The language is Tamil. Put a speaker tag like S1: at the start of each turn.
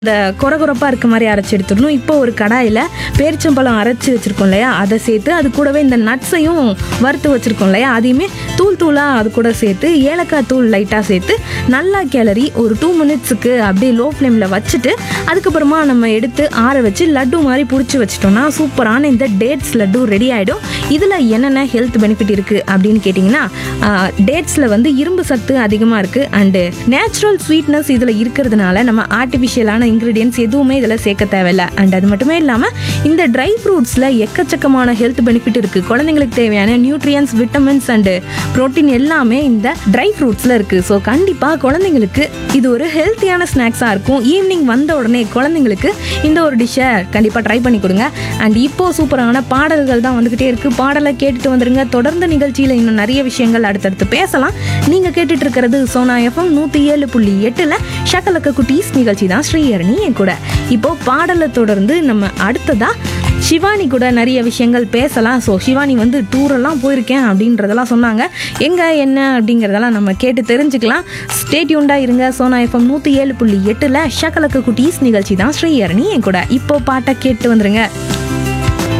S1: இந்த கொரகொரப்பாக இருக்க மாதிரி அரைச்சி எடுத்துடணும் இப்போ ஒரு கடாயில் பேரிச்சம்பழம் அரைச்சி வச்சுருக்கோம் இல்லையா அதை சேர்த்து அது கூடவே இந்த நட்ஸையும் வறுத்து வச்சுருக்கோம் இல்லையா அதையுமே தூள் தூளாக அது கூட சேர்த்து ஏலக்காய் தூள் லைட்டாக சேர்த்து நல்லா கிளறி ஒரு டூ மினிட்ஸுக்கு அப்படியே லோ ஃப்ளேமில் வச்சுட்டு அதுக்கப்புறமா நம்ம எடுத்து ஆற வச்சு லட்டு மாதிரி பிடிச்சி வச்சிட்டோம்னா சூப்பரான இந்த டேட்ஸ் லட்டு ரெடி ஆகிடும் இதில் என்னென்ன ஹெல்த் பெனிஃபிட் இருக்குது அப்படின்னு கேட்டிங்கன்னா டேட்ஸில் வந்து இரும்பு சத்து அதிகமாக இருக்குது அண்டு நேச்சுரல் ஸ்வீட்னஸ் இதில் இருக்கிறதுனால நம்ம ஆர்டிஃபிஷியலான இன்க்ரீடியன்ஸ் எதுவுமே இதில் சேர்க்க தேவையில்ல அண்ட் அது மட்டுமே இல்லாமல் இந்த ட்ரை ஃப்ரூட்ஸில் எக்கச்சக்கமான ஹெல்த் பெனிஃபிட் இருக்குது குழந்தைங்களுக்கு தேவையான நியூட்ரியன்ஸ் விட்டமின்ஸ் அண்டு புரோட்டீன் எல்லாமே இந்த ட்ரை ஃப்ரூட்ஸில் இருக்குது ஸோ கண்டிப்பாக குழந்தைங்களுக்கு இது ஒரு ஹெல்த்தியான ஸ்நாக்ஸாக இருக்கும் ஈவினிங் வந்த உடனே குழந்தைங்களுக்கு இந்த ஒரு டிஷ்ஷை கண்டிப்பாக ட்ரை பண்ணி கொடுங்க அண்ட் இப்போ சூப்பரான பாடல்கள் தான் வந்துக்கிட்டே இருக்குது பாடலை கேட்டுட்டு வந்துருங்க தொடர்ந்து நிகழ்ச்சியில் இன்னும் நிறைய விஷயங்கள் அடுத்தடுத்து பேசலாம் நீங்கள் கேட்டுட்டு இருக்கிறது சோனா எஃப்எம் நூற்றி ஏழு புள்ளி எட்டில் ஷக்கலக்க குட்டீஸ் நிகழ்ச்சி தான் ஸ்ரீஹரணி என் கூட இப்போ பாடலை தொடர்ந்து நம்ம அடுத்ததா சிவானி கூட நிறைய விஷயங்கள் பேசலாம் ஸோ சிவானி வந்து டூரெல்லாம் போயிருக்கேன் அப்படின்றதெல்லாம் சொன்னாங்க எங்கே என்ன அப்படிங்கிறதெல்லாம் நம்ம கேட்டு தெரிஞ்சுக்கலாம் ஸ்டேட்யூண்டாக இருங்க சோனா எஃப்எம் நூற்றி ஏழு புள்ளி எட்டில் ஷக்கலக்க குட்டீஸ் நிகழ்ச்சி தான் ஸ்ரீஹரணி என் கூட இப்போ பாட்டை கேட்டு வந்துருங்க